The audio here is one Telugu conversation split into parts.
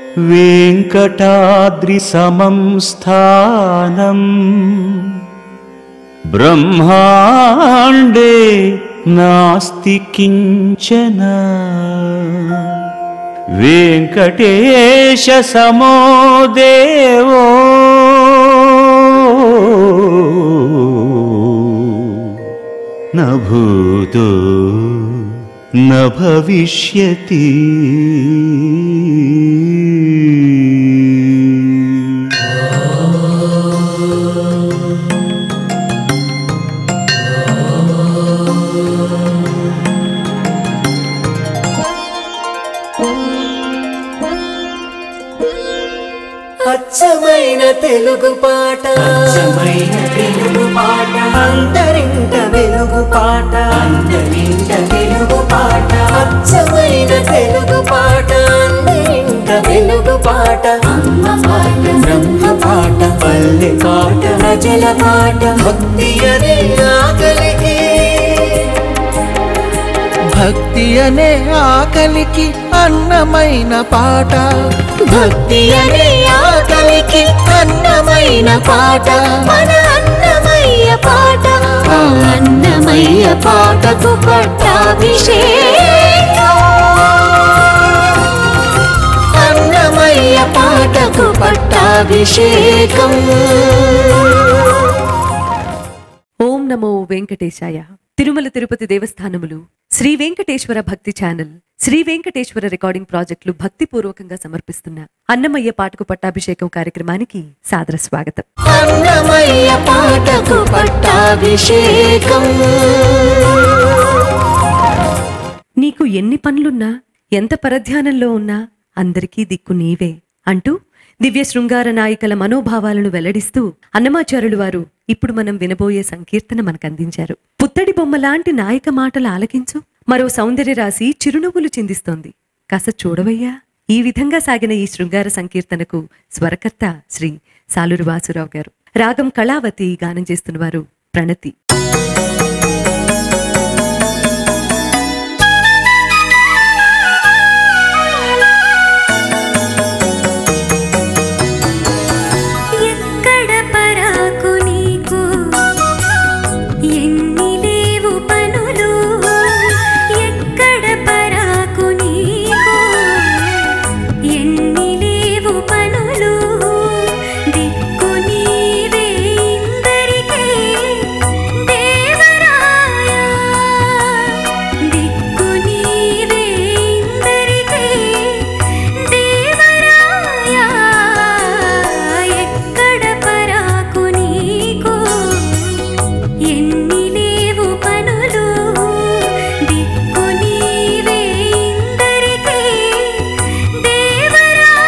वेङ्कटाद्रिसमं स्थानम् ब्रह्माण्डे नास्ति किञ्चन वेङ्कटेशसमो देवो न भूतो न भविष्यति అచ్చమైన తెలుగు పాట అచ్చమైన తెలుగు పాట అంతరింట వెలుగు పాట అందరింట తెలుగు పాట అచ్చమైన తెలుగు పాట అందరింట వెలుగు పాట అమ్మ పాట బ్రహ్మ పాట పల్లె పాట ప్రజల పాట భక్తి అనే ఆకలికి భక్తి అనే ఆకలికి అన్నమైన పాట భక్తి అనే ఆకలికి అన్నమైన పాట మన అన్నమయ్య పాట ఆ అన్నమయ్య పాటకు పట్టాభిషేకం అన్నమయ్య పాటకు పట్టాభిషేకం ఓం నమో వెంకటేశాయ తిరుమల తిరుపతి దేవస్థానములు శ్రీ వెంకటేశ్వర భక్తి ఛానల్ శ్రీ వెంకటేశ్వర రికార్డింగ్ ప్రాజెక్టులు భక్తిపూర్వకంగా సమర్పిస్తున్న అన్నమయ్య పాటకు పట్టాభిషేకం కార్యక్రమానికి సాదర స్వాగతం అన్నమయ్య పాటకు పట్టాభిషేకం నీకు ఎన్ని పనులున్నా ఎంత పరధ్యానంలో ఉన్నా అందరికీ దిక్కు నీవే అంటూ దివ్య శృంగార నాయికల మనోభావాలను వెల్లడిస్తూ అన్నమాచారులు వారు ఇప్పుడు మనం వినబోయే సంకీర్తన మనకు అందించారు పుత్తడి బొమ్మలాంటి నాయక మాటలు ఆలకించు మరో సౌందర్య రాశి చిరునవ్వులు చిందిస్తోంది కాస్త చూడవయ్యా ఈ విధంగా సాగిన ఈ శృంగార సంకీర్తనకు స్వరకర్త శ్రీ సాలూరు వాసురావు గారు రాగం కళావతి గానం చేస్తున్న వారు ప్రణతి ఎక్కడ పరాకు నీకు ఎన్ని లేవు పనులు ఎక్కడ పరాకు నీకు ఎన్ని లేవు పనులు దిక్కు నీవే ఇందరికీ దేవరాయా దిక్కు నీవే ఇందరికీ దేవరాయా ఎక్కడ పరాకు నీకు ఎన్ని లేవు పనులు దిక్కు నీవే ఇందరికీ దేవరాయా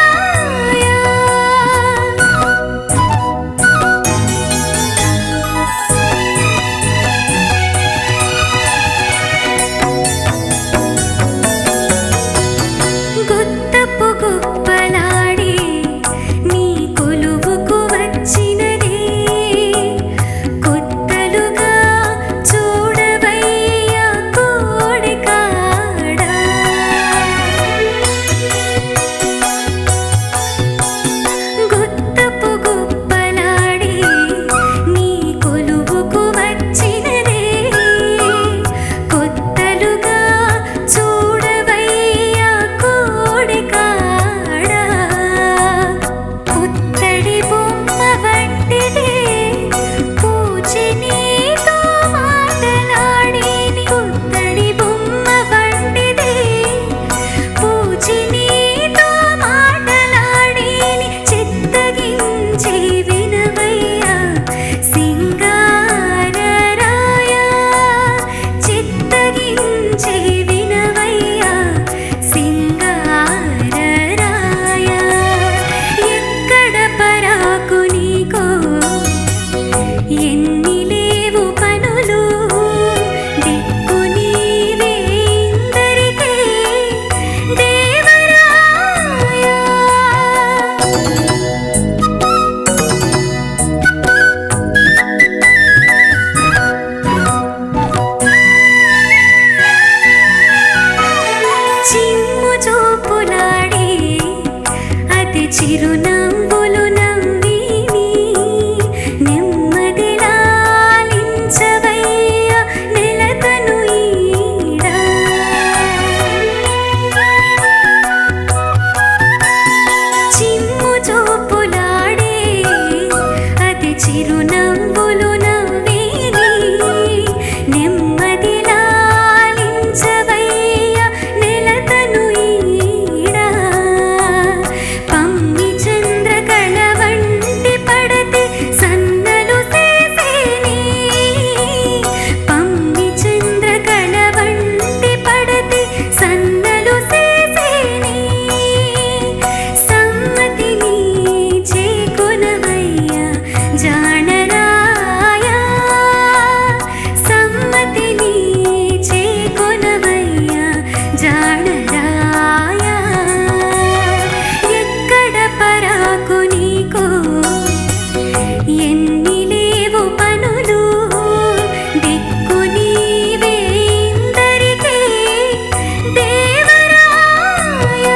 గుత్తపు గుప్పలాడి నీ కొలువుకు వచ్చినది కొత్తలుగా చూడవయ్యా కోడికాడా గుత్తపు గుప్పలాడి నీ కొలువుకు వచ్చినదే కొత్తలుగా చూడవయ్యా కోడికాడా పుత్తడి బొమ్మ వంటిదే పూచి నీతో మాటలాడి పుత్తడి బొమ్మ వంటిదే పూచి నీతో మాటలాడి చిత్తగించి వినవయ్యా సింగారరాయ చిత్తగించి వినవయ్యా సింగారరాయ ఎక్కడ పరాకు నీకో ఎన్ని లేవు పనులు దిక్కు నీవే ఇందరికీ దేవరాయా చిమ్ము చూపులాడి చిరునవ్వులు నవ్విని నెమ్మదిలా లించవయ్య నెలతను ఈడా చిమ్ము చూపులాడే అతి చిరునవ్వులు నవ్వేని నెమ్మదిలా లించవయ్య నెలతను ఈడా పమ్మి చంద్రకళ వంటి పడతి సన్నలు చేసేని పమ్మి చంద్రకళ వంటి పడతి సన్నలు చేసేని సమ్మతిని చేకొనవయ్యా జానరాయా సమ్మతిని చేకొనవయ్యా జానరాయా ఎక్కడ పరాకు నీకో ఎన్ని లేవు పనులు దిక్కు నీవే ఇందరికీ దేవరాయా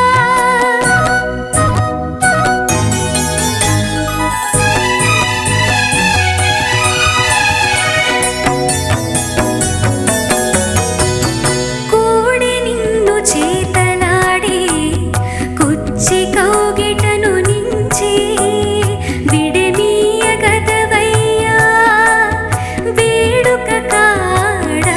కూడి నిన్ను చేతలాడి కుచ్చి కౌగిటను నించి విడమీయ గదవయ్యా వేడుక కాడా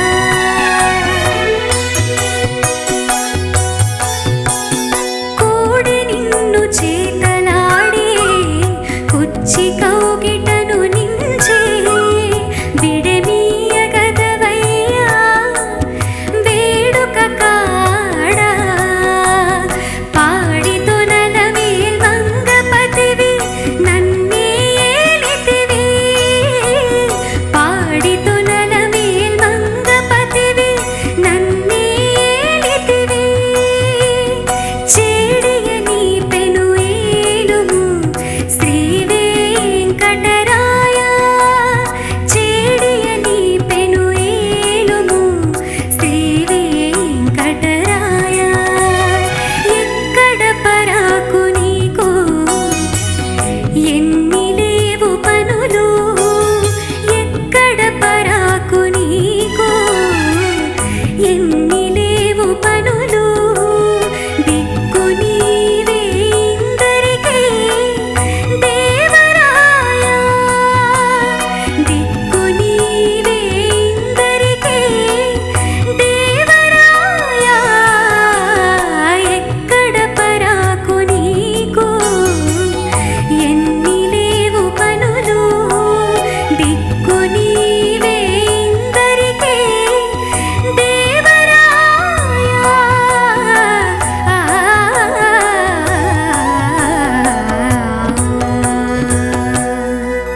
కూడి నిన్ను చేతలాడి కుచ్చి కౌగిటను నించి విడమీయ గదవయ్యా వేడుక కాడా పాడితో నలవే మంగపతివి నన్నే ఏలితివి పాడితో నలవే మంగపతివి నన్నే ఏలితివి చేడియ నీ పెను ఏలుము శ్రీ వెంకటరాయ చేడియ నీ పెను ఏలుము శ్రీ వెంకటరాయ ఎక్కడ పరాకు నీకు ఎన్ని లేవు పనులు ఎక్కడ పరాకు నీకు ఎన్ని లేవు పనులు దిక్కు నీవే ఇందరికీ దేవరాయా దిక్కు నీవే ఇందరికీ దేవరాయా ఎక్కడ పరాకు నీకు ఎన్ని లేవు పనులు దిక్కు నీవే ఇందరికీ దేవరాయా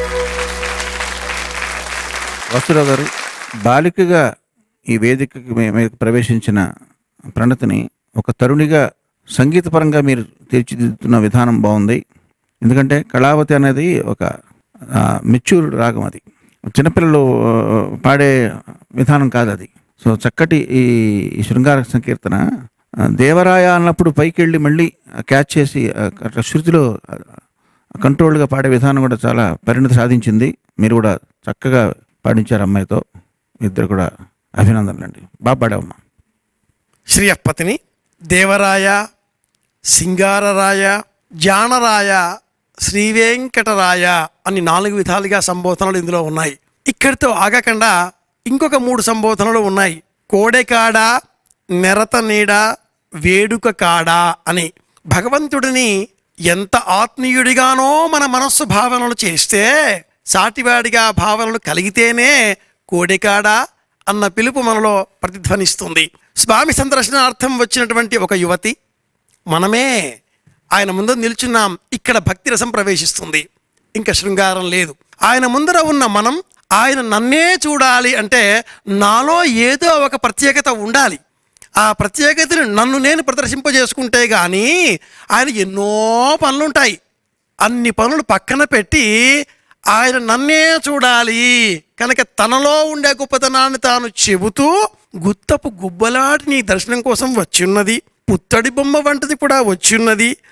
వసురావు గారు బాలికగా ఈ వేదికకి మీ- మీద ప్రవేశించిన ప్రణతిని ఒక తరుణిగా సంగీతపరంగా మీరు తీర్చిదిద్దుతున్న విధానం బాగుంది ఎందుకంటే కళావతి అనేది ఒక మెచ్యూర్ రాగం అది చిన్నపిల్లలు ఆ, పాడే విధానం కాదు అది సో చక్కటి ఈ ఈ శృంగార సంకీర్తన ఆ, దేవరాయ అన్నప్పుడు పైకి వెళ్ళి మళ్ళీ క్యాచ్ చేసి ఆ, అట్లా శృతిలో ఆ, కంట్రోల్గా పాడే విధానం కూడా చాలా పరిణతి సాధించింది మీరు కూడా చక్కగా పాడించారు అమ్మాయితో ఇద్దరు కూడా అభినందనలు అండి బాగా పాడావమ్మా శ్రీయపతిని దేవరాయ సింగారరాయ జానరాయ శ్రీవేంకటరాయ అని నాలుగు విధాలుగా సంబోధనలు ఇందులో ఉన్నాయి ఇక్కడితో ఆగకుండా ఇంకొక మూడు సంబోధనలు ఉన్నాయి కోడెకాడ నెరత నీడ వేడుక కాడ అని భగవంతుడిని ఎంత ఆత్మీయుడిగానో మన మనస్సు భావనలు చేస్తే సాటివాడిగా భావనలు కలిగితేనే కోడెకాడ అన్న పిలుపు మనలో ప్రతిధ్వనిస్తుంది స్వామి సందర్శనార్థం వచ్చినటువంటి ఒక యువతి మనమే ఆయన ముందు నిల్చున్నాం ఇక్కడ భక్తి రసం ప్రవేశిస్తుంది ఇంకా శృంగారం లేదు ఆయన ముందర ఉన్న మనం ఆయన నన్నే చూడాలి అంటే నాలో ఏదో ఒక ప్రత్యేకత ఉండాలి ఆ ప్రత్యేకతను నన్ను నేను ప్రదర్శింపజేసుకుంటే కానీ ఆయన ఎన్నో పనులుంటాయి అన్ని పనులు పక్కన పెట్టి ఆయన నన్నే చూడాలి కనుక తనలో ఉండే గొప్పతనాన్ని తాను చెబుతూ గుత్తపు గుబ్బలాటి నీ దర్శనం కోసం వచ్చిన్నది పుత్తడి బొమ్మ వంటిది కూడా వచ్చిన్నది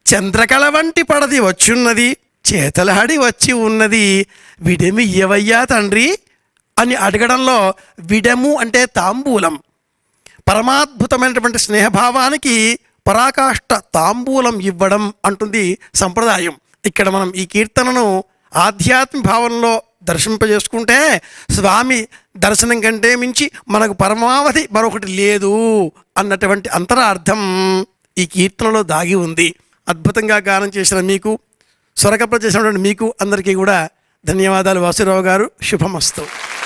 చంద్రకళ వంటి పడది వచ్చున్నది చేతలాడి వచ్చి ఉన్నది విడమి ఇయ్యవయ్యా తండ్రి అని అడగడంలో విడము అంటే తాంబూలం పరమాద్భుతమైనటువంటి స్నేహభావానికి పరాకాష్ట తాంబూలం ఇవ్వడం అంటుంది సంప్రదాయం ఇక్కడ మనం ఈ కీర్తనను ఆధ్యాత్మిక భావంలో దర్శింపజేసుకుంటే స్వామి దర్శనం కంటే మించి మనకు పరమావధి మరొకటి లేదు అన్నటువంటి అంతరార్థం ఈ కీర్తనలో దాగి ఉంది అద్భుతంగా గానం చేసిన మీకు స్వరకప్ర చేసినటువంటి మీకు అందరికీ కూడా ధన్యవాదాలు వాసురావు గారు శుభమస్తు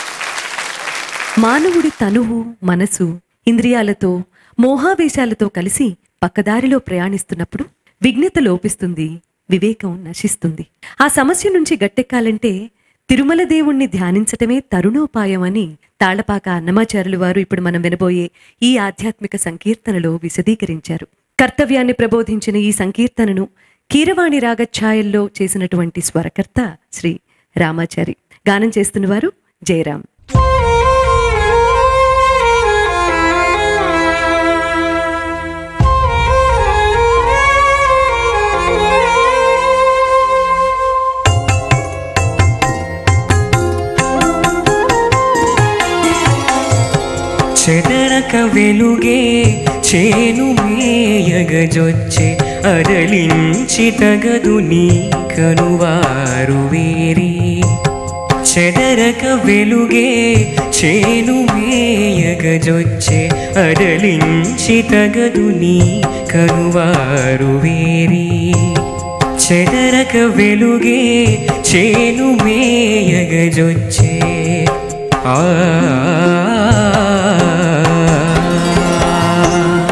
మానవుడి తనువు మనసు ఇంద్రియాలతో మోహావేశాలతో కలిసి పక్కదారిలో ప్రయాణిస్తున్నప్పుడు విఘ్నత లోపిస్తుంది వివేకం నశిస్తుంది ఆ సమస్య నుంచి గట్టెక్కాలంటే తిరుమల దేవుణ్ణి ధ్యానించటమే తరుణోపాయం అని తాళ్లపాక అన్నమాచారులు వారు ఇప్పుడు మనం వినబోయే ఈ ఆధ్యాత్మిక సంకీర్తనలో విశదీకరించారు కర్తవ్యాన్ని ప్రబోధించిన ఈ సంకీర్తనను కీరవాణి రాగఛాయల్లో చేసినటువంటి స్వరకర్త శ్రీ రామాచారి గానం చేస్తున్నవారు జయరాం చెదరక వెలుగే చేను మేయగజొచ్చే అరలించి తగదు నీ కనువారు వేరి చెదరక వెలుగే చేను మేయగజొచ్చే అరలించి తగదు నీ కనువారు వేరి చెదరక వెలుగే చేను మేయగజొచ్చే ఆ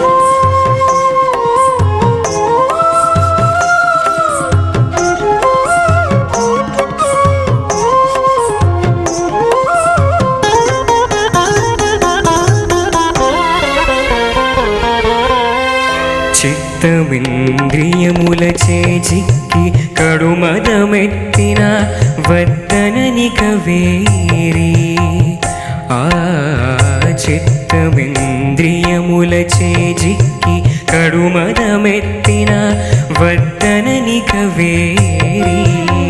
చిత్తమింద్రియముల చేజిక్కి కడుమదమెత్తిన వద్దననిక వేరి ఆ చిత్తమింద్రియముల చేజిక్కి కడుమదమెత్తిన వద్దననిక వేరి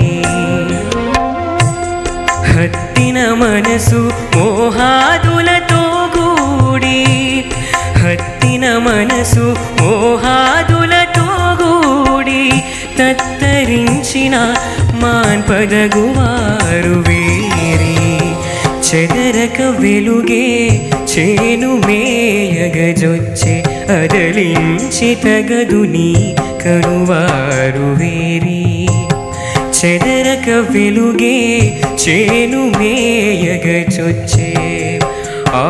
హత్తిన మనసు మోహాదులతో గూడి హత్తిన మనసు మోహాదులతో గూడి తత్తరించిన మాన్పదగువారు వేరి చెదరక వెలుగే చేను మేయగజొచ్చే అదలించి తగదు నీ కనువారు వేరి చెదరక వెలుగే చేను మేయగ చొచ్చే ఆ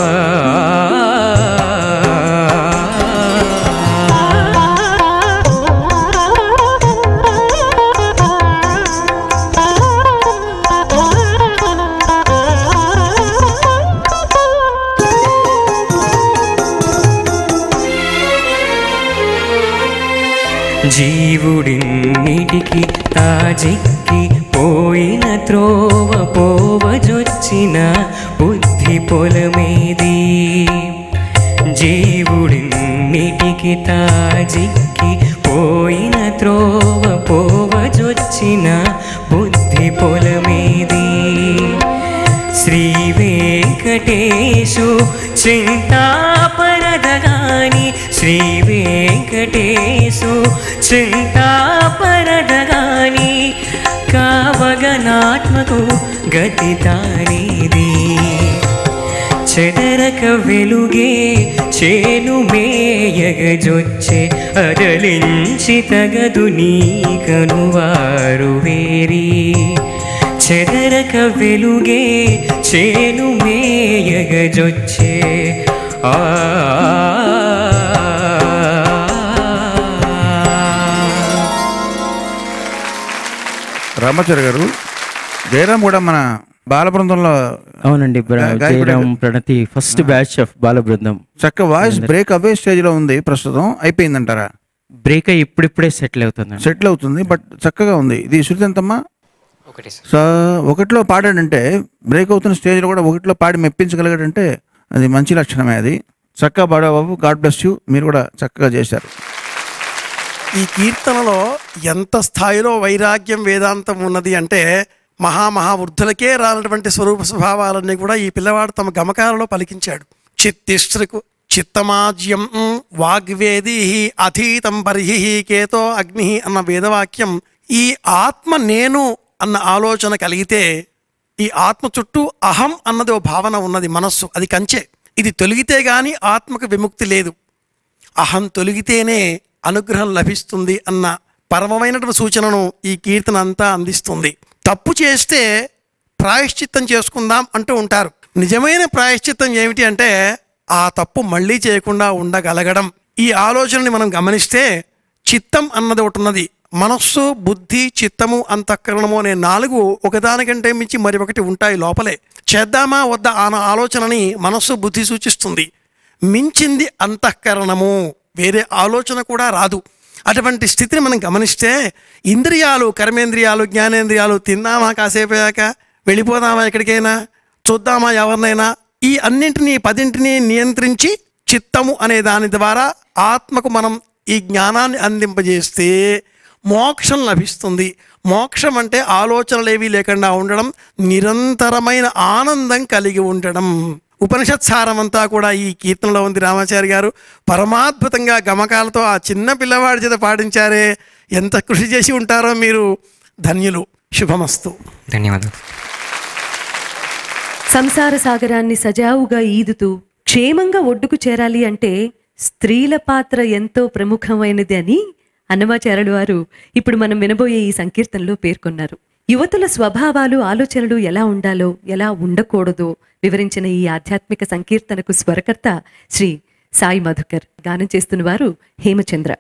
జీవుడిన్నిటికి తాజిక్కి పోయిన త్రోవ పోవజొచ్చిన బుద్ధి పొలమేది జీవుడిన్నిటికి తాజిక్కి పోయిన త్రోవ పోవజొచ్చిన బుద్ధి పొలమేది శ్రీ వెంకటేశు చింతాపరదగాని శ్రీ వెంకటేశు చింతాపరదగాని కావగనాత్మకు గతి తానేది చెదరక వెలుగే చేను మేయగజొచ్చే అరలించి తగదు నీ కనువారు వేరి చెదరక వెలుగే చేను మేయగజొచ్చే ఆ రామాచారి గారు జయరాం కూడా మన బాలబృందంలో అవునండి బ్ర- గా- గాయకుడు- Jayaram Pranathi first batch of బాల బృందం చక్క వాయిస్ బ్రేక్ అవే స్టేజ్ లో ఉంది ప్రస్తుతం అయిపోయిందంటారా బ్రేక్ అయ్యి ఇప్పుడిప్పుడే సెటిల్ అవుతుంది సెటిల్ అవుతుంది బట్ చక్కగా ఉంది ఇది శృతి ఎంతమ్మా ఒకటి సార్ సో ఒకటిలో పాడాడంటే బ్రేక్ అవుతున్న స్టేజ్లో కూడా ఒకటిలో పాడి మెప్పించగలిగాడంటే అది మంచి లక్షణమే అది చక్కగా పాడా బాబు గాడ్ బ్లెస్ యూ మీరు కూడా చక్కగా చేశారు ఈ కీర్తనలో ఎంత స్థాయిలో వైరాగ్యం వేదాంతం ఉన్నది అంటే మహామహా వృద్ధులకే రానటువంటి స్వరూప స్వభావాలన్నీ కూడా ఈ పిల్లవాడు తమ గమకాలలో పలికించాడు చిత్తిశ్రుకు చిత్తమాజ్యం వాగ్వేది అధీతం బర్హి కేతో అగ్ని అన్న వేదవాక్యం ఈ ఆత్మ నేను అన్న ఆలోచన కలిగితే ఈ ఆత్మ చుట్టూ అహం అన్నది ఓ భావన ఉన్నది మనస్సు అది కంచె ఇది తొలగితే గాని ఆత్మకు విముక్తి లేదు అహం తొలగితేనే అనుగ్రహం లభిస్తుంది అన్న పరమమైనటువంటి సూచనను ఈ కీర్తన అంతా అందిస్తుంది తప్పు చేస్తే ప్రాయశ్చిత్తం చేసుకుందాం అంటూ ఉంటారు నిజమైన ప్రాయశ్చిత్తం ఏమిటి అంటే ఆ తప్పు మళ్ళీ చేయకుండా ఉండగలగడం ఈ ఆలోచనని మనం గమనిస్తే చిత్తం అన్నది ఒకటి ఉన్నది మనస్సు బుద్ధి చిత్తము అంతఃకరణము అనే నాలుగు ఒకదానికంటే మించి మరి ఒకటి ఉంటాయి లోపలే చేద్దామా వద్ద ఆ ఆలోచనని మనస్సు బుద్ధి సూచిస్తుంది మించింది అంతఃకరణము వేరే ఆలోచన కూడా రాదు అటువంటి స్థితిని మనం గమనిస్తే ఇంద్రియాలు కర్మేంద్రియాలు జ్ఞానేంద్రియాలు తిందామా కాసేపు అయ్యాక వెళ్ళిపోదామా ఎక్కడికైనా చూద్దామా ఎవరినైనా ఈ అన్నింటినీ పదింటిని నియంత్రించి చిత్తము అనే దాని ద్వారా ఆత్మకు మనం ఈ జ్ఞానాన్ని అందింపజేస్తే మోక్షం లభిస్తుంది మోక్షం అంటే ఆలోచనలేవి లేకుండా ఉండడం నిరంతరమైన ఆనందం కలిగి ఉండడం ఉపనిషత్ సారమంతా కూడా ఈ కీర్తనలో ఉంది రామాచారి గారు పరమాద్భుతంగా గమకాలతో ఆ చిన్న పిల్లవాడి చేత పాటించారే ఎంత కృషి చేసి ఉంటారో మీరు ధన్యులు శుభమస్తు ధన్యవాదాలు సంసార సాగరాన్ని సజావుగా ఈదుతూ క్షేమంగా ఒడ్డుకు చేరాలి అంటే స్త్రీల పాత్ర ఎంతో ప్రముఖమైనది అని అన్నమాచార్యులు వారు ఇప్పుడు మనం వినబోయే ఈ సంకీర్తనలో పేర్కొన్నారు యువతుల స్వభావాలు ఆలోచనలు ఎలా ఉండాలో ఎలా ఉండకూడదో వివరించిన ఈ ఆధ్యాత్మిక సంకీర్తనకు స్వరకర్త శ్రీ సాయి మధుకర్ గానం చేస్తున్న వారు హేమచంద్ర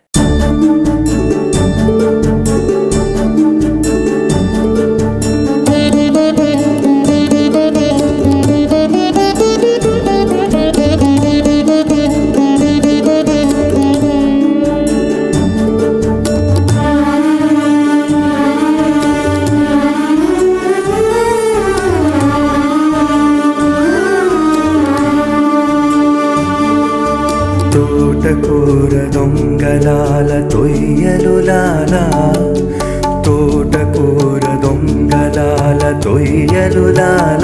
తోటకూర దొంగలాల తొయ్యలులాల తోటకూర దొంగలాల తొయ్యలులాల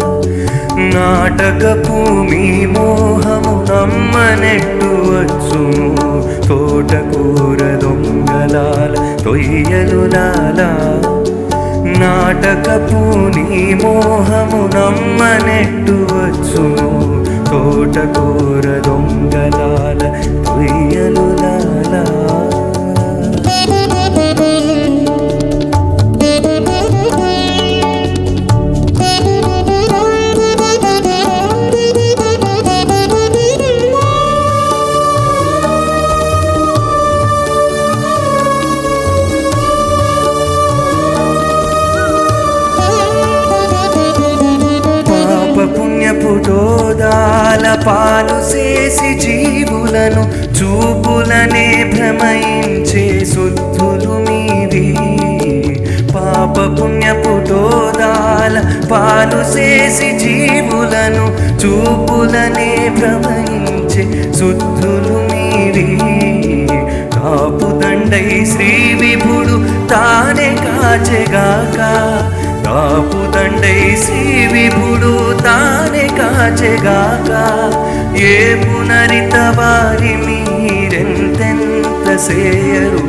నాటకపు మీ మోహము నమ్మనెట్టు వచ్చును తోటకూర దొంగలాల తొయ్యలులాల నాటకపు నీ మోహము నమ్మనెట్టు వచ్చును తోటకూర దొంగలాల తొయ్యలులాలా పాప పుణ్యపు దోదాల పాలు చేసి జీవులను చూపులనే భ్రమయించే శుద్ధులు మీవి పాప పుణ్యపు దోదాల పాలు చేసి జీవులను చూపులనే భ్రమయించే శుద్ధులు మీవి కాపుదండై శ్రీ విభుడు తానే కాచెగాక కాపుదండై శ్రీ విభుడు తానే కాచెగాక ఏ పునరిత వారి మీరెంతెంత సేయరు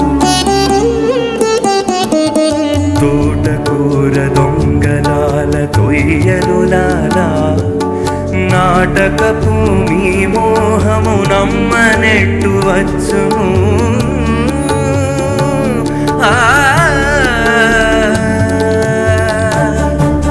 తోటకూర దొంగలాల తొయ్యలులాలా నాటకపు మీ మోహము నమ్మనెట్టు వచ్చును ఆ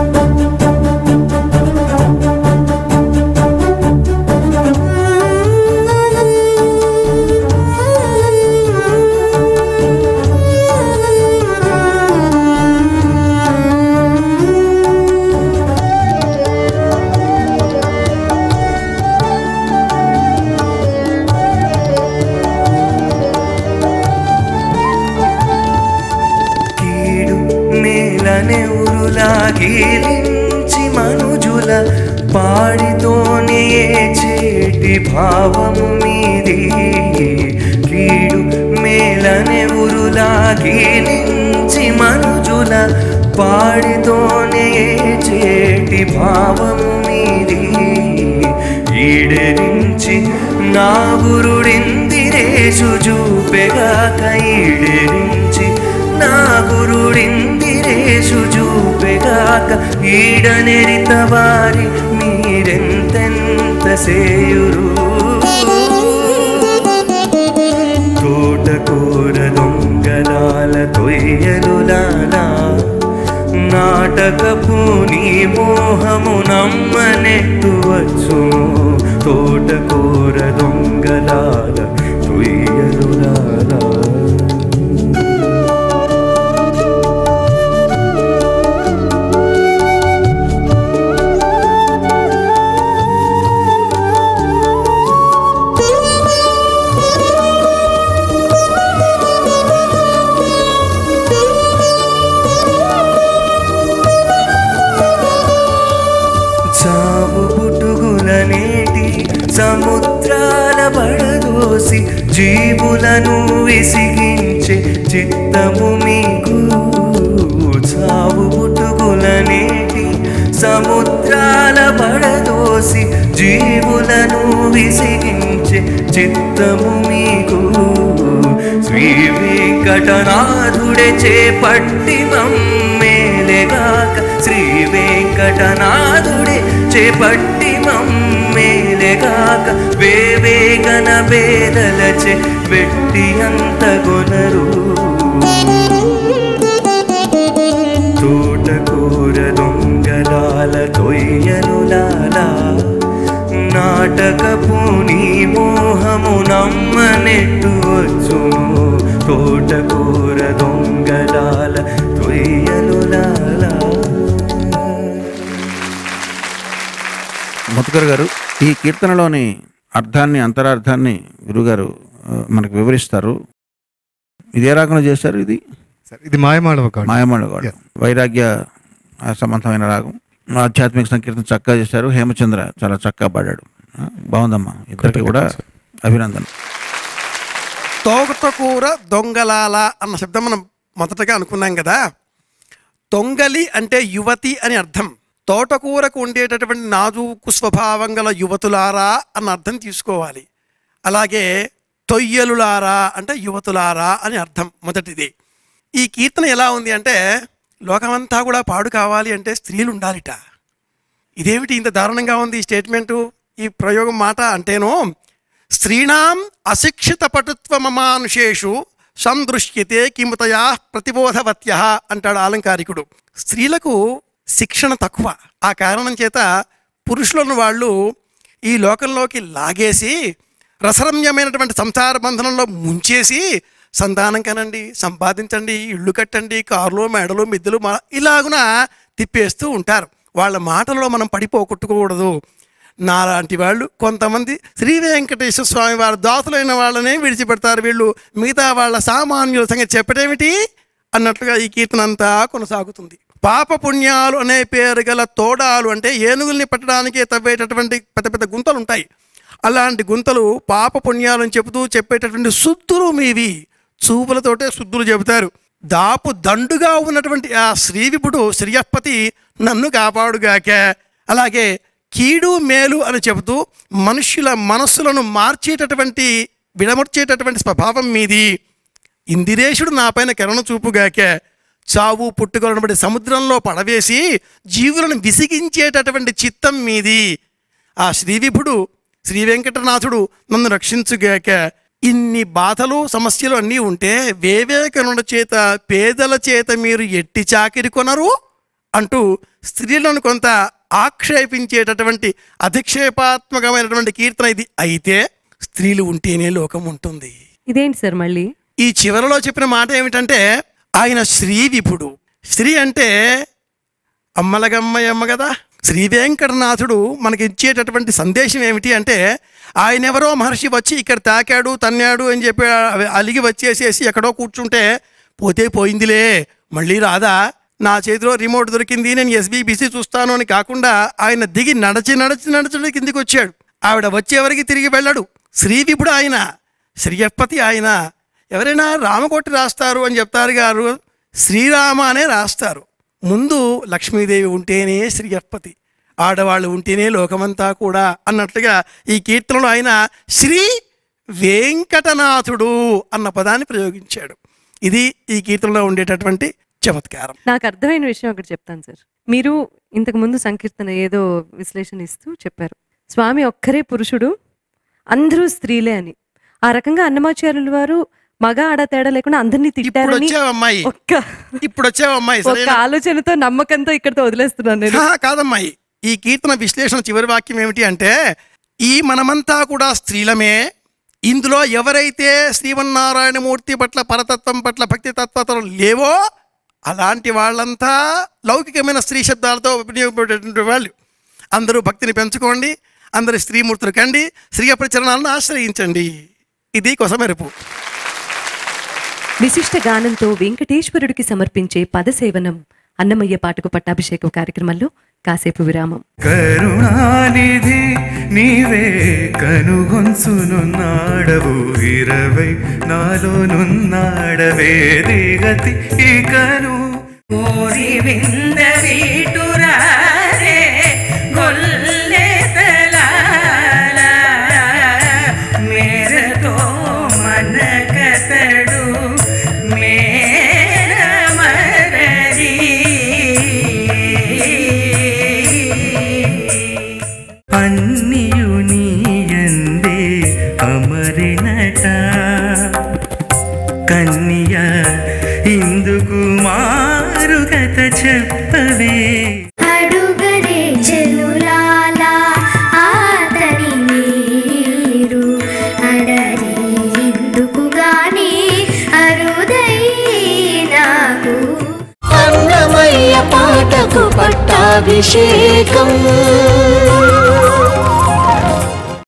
కీడు మేలనే ఉరులాగీలించి మనుజుల పాడితోనే చేటి భావము మీది కీడు మేలనే లాగీలించి మనుజుల పాడితోనే చేటి భావము మీది ఈడరించి నా గురుడిందిరేషు చూపెగాక ఈడరించి నా గురుడిందిరేషు చూపెగాక ఈడనెరిత వారి మీరెంతెంత సేయురు తోటకూర దొంగలాల తొయ్యలులాలా నాటకపు నీ మోహము నమ్మనెత్తువచ్చు తోటకూర దొంగలాల తొయ్యలులాలా చావు పుట్టుగుల నేటి సముద్రాల పడదోసి జీవులను విసిగించే చిత్తము మీకు చావు పుట్టుగుల నేటి సముద్రాల పడదోసి జీవులను విసిగించే చిత్తము మీకు శ్రీ వెంకటనాథుడే చేపట్టి మమ్మేలెగాక శ్రీ వెంకటనాథుడే చేపట్టి మమ్మేలెగాక వేవేగన వేదలచే పెట్టి అంత గొనరు తోటకూర దొంగలాల తొయ్యలులాలా నాటకపు నీ మోహము నమ్మనెట్టు వచ్చును తోటకూర దొంగలాల తొయ్యలులాలా మధుకర్ గారు ఈ కీర్తనలోని అర్థాన్ని అంతరార్థాన్ని గురుగారు ఆ, మనకు వివరిస్తారు ఇది ఏ రకంలో చేశారు ఇది ఇది మాయమాడవ కాదు మాయమాడవాడు వైరాగ్య ఆ సంబంధమైన రాగం ఆధ్యాత్మిక సంకీర్తన చక్కగా చేశారు హేమచంద్ర చాలా చక్కగా పాడాడు ఆ, బాగుందమ్మా ఇద్దరికి కూడా అభినందన తోటకూర దొంగలాల అన్న శబ్దం మనం మొదటగా అనుకున్నాం కదా తొంగలి అంటే యువతి అని అర్థం తోటకూరకు ఉండేటటువంటి నాజూకు స్వభావం గల యువతులారా అన్న అర్థం తీసుకోవాలి అలాగే తొయ్యలులారా అంటే యువతులారా అని అర్థం మొదటిది ఈ కీర్తన ఎలా ఉంది అంటే లోకమంతా కూడా పాడు కావాలి అంటే స్త్రీలు ఉండాలిట ఇదేమిటి ఇంత దారుణంగా ఉంది ఈ స్టేట్మెంటు ఈ ప్రయోగం మాట అంటేనో స్త్రీణాం అశిక్షిత పటుత్వమమానుషేషు సందృశ్యతే కిముతయా ప్రతిబోధవత్య అంటాడు ఆలంకారికుడు స్త్రీలకు శిక్షణ తక్కువ ఆ కారణం చేత పురుషులను వాళ్ళు ఈ లోకంలోకి లాగేసి రసరమ్యమైనటువంటి సంసార బంధనంలో ముంచేసి సంతానం కనండి సంపాదించండి ఇళ్ళు కట్టండి కారులో మెడలు మిద్దెలు మా ఇలాగున తిప్పేస్తూ ఉంటారు వాళ్ళ మాటలలో మనం పడిపోగొట్టుకోకూడదు నాలాంటి వాళ్ళు కొంతమంది శ్రీ వెంకటేశ్వర స్వామి వారి దాసులైన వాళ్ళనే విడిచిపెడతారు వీళ్ళు మిగతా వాళ్ళ సామాన్యుల సంగతి చెప్పడేమిటి అన్నట్లుగా ఈ కీర్తన అంతా కొనసాగుతుంది పాప పుణ్యాలు అనే పేరు గల తోడాలు అంటే ఏనుగుల్ని పట్టడానికి తవ్వేటటువంటి పెద్ద పెద్ద గుంతలు ఉంటాయి అలాంటి గుంతలు పాప పుణ్యాలని చెబుతూ చెప్పేటటువంటి శుద్ధులు మీవి చూపులతోటే శుద్ధులు చెబుతారు దాపు దండుగా ఉన్నటువంటి ఆ శ్రీవిపుడు శ్రీయపతి నన్ను కాపాడుగాక అలాగే కీడు మేలు అని చెబుతూ మనుష్యుల మనస్సులను మార్చేటటువంటి విడమర్చేటటువంటి స్వభావం మీది ఇందిరేశుడు నాపైన కిరణ చూపుగాక చావు పుట్టుకొనబడి సముద్రంలో పడవేసి జీవులను విసిగించేటటువంటి చిత్తం మీది ఆ శ్రీవిభుడు శ్రీ వెంకటనాథుడు నన్ను రక్షించుగాక ఇన్ని బాధలు సమస్యలు అన్నీ ఉంటే వేవేకనుల చేత పేదల చేత మీరు ఎట్టి చాకిరి కొనరు అంటూ స్త్రీలను కొంత ఆక్షేపించేటటువంటి అధిక్షేపాత్మకమైనటువంటి కీర్తన ఇది అయితే స్త్రీలు ఉంటేనే లోకం ఉంటుంది ఇదేంటి సార్ మళ్ళీ ఈ చివరలో చెప్పిన మాట ఏమిటంటే ఆయన శ్రీ విపుడు శ్రీ అంటే అమ్మలగమ్మయమ్మ కదా శ్రీ వెంకటనాథుడు మనకి ఇచ్చేటటువంటి సందేశం ఏమిటి అంటే ఆయన ఎవరో మహర్షి వచ్చి ఇక్కడ తాకాడు తన్నాడు అని చెప్పి అలిగి వచ్చేసేసి ఎక్కడో కూర్చుంటే పోతే పోయిందిలే మళ్ళీ రాదా నా చేతిలో రిమోట్ దొరికింది నేను ఎస్బీబీసీ చూస్తాను అని కాకుండా ఆయన దిగి నడచి నడచి నడచి కిందికి వచ్చాడు ఆవిడ వచ్చేవరకు తిరిగి వెళ్ళాడు శ్రీ విపుడు ఆయన శ్రీయపతి ఆయన ఎవరైనా రామకోటి రాస్తారు అని చెప్తారు గారు శ్రీరామ అనే రాస్తారు ముందు లక్ష్మీదేవి ఉంటేనే శ్రీయప్పతి ఆడవాళ్ళు ఉంటేనే లోకమంతా కూడా అన్నట్లుగా ఈ కీర్తనలో ఆయన శ్రీ వెంకటనాథుడు అన్న పదాన్ని ప్రయోగించాడు ఇది ఈ కీర్తనలో ఉండేటటువంటి చమత్కారం నాకు అర్థమైన విషయం ఒకటి చెప్తాను సార్ మీరు ఇంతకు ముందు సంకీర్తన ఏదో విశ్లేషణ ఇస్తూ చెప్పారు స్వామి ఒక్కరే పురుషుడు అందరూ స్త్రీలే అని ఆ రకంగా అన్నమాచార్యుల వారు మగ ఆడ తేడా లేకుండా అందరినీ ఇప్పుడు తిట్టారని వచ్చావమ్మాయి ఒక్క ఇప్పుడు వచ్చావమ్మాయి ఒక్క సరేనా ఆలోచనతో నమ్మకంతో ఇక్కడతో వదిలేస్తున్నాను నేను హా, కాదమ్మాయి ఈ కీర్తన విశ్లేషణ చివరి వాక్యం ఏమిటి అంటే ఈ మనమంతా కూడా స్త్రీలమే ఇందులో ఎవరైతే శ్రీమన్నారాయణమూర్తి పట్ల పరతత్వం పట్ల భక్తి తత్వతలు లేవో అలాంటి వాళ్ళంతా లౌకికమైన స్త్రీ శబ్దాలతో ఉపయోగపడేటువంటి వాళ్ళు అందరూ భక్తిని పెంచుకోండి అందరి స్త్రీమూర్తులు కండి శ్రీ ప్రచరణాలను ఆశ్రయించండి ఇది కొసమెరుపు విశిష్ట గానంతో వెంకటేశ్వరుడికి సమర్పించే పదసేవనం అన్నమయ్య పాటకు పట్టాభిషేకం కార్యక్రమంలో కాసేపు విరామం కరుణానిధి నీవే కనుగొంచునున్నాడవు ఇరవై నాలోనున్నాడవే దిగతి ఇకను ఓరి విందరీటురారే గొల్లె తలాల మేరతో మన కతడు మేర మరరి అన్నియు నీయందే అమరినట కన్య ఇందుకు మారుగత చెప్పవే అడుగరే చెలులాలా ఆతని మీరు అడరి ఎందుకు గాని అరుదై నాకు అన్నమయ్య పాటకు పట్టాభిషేకం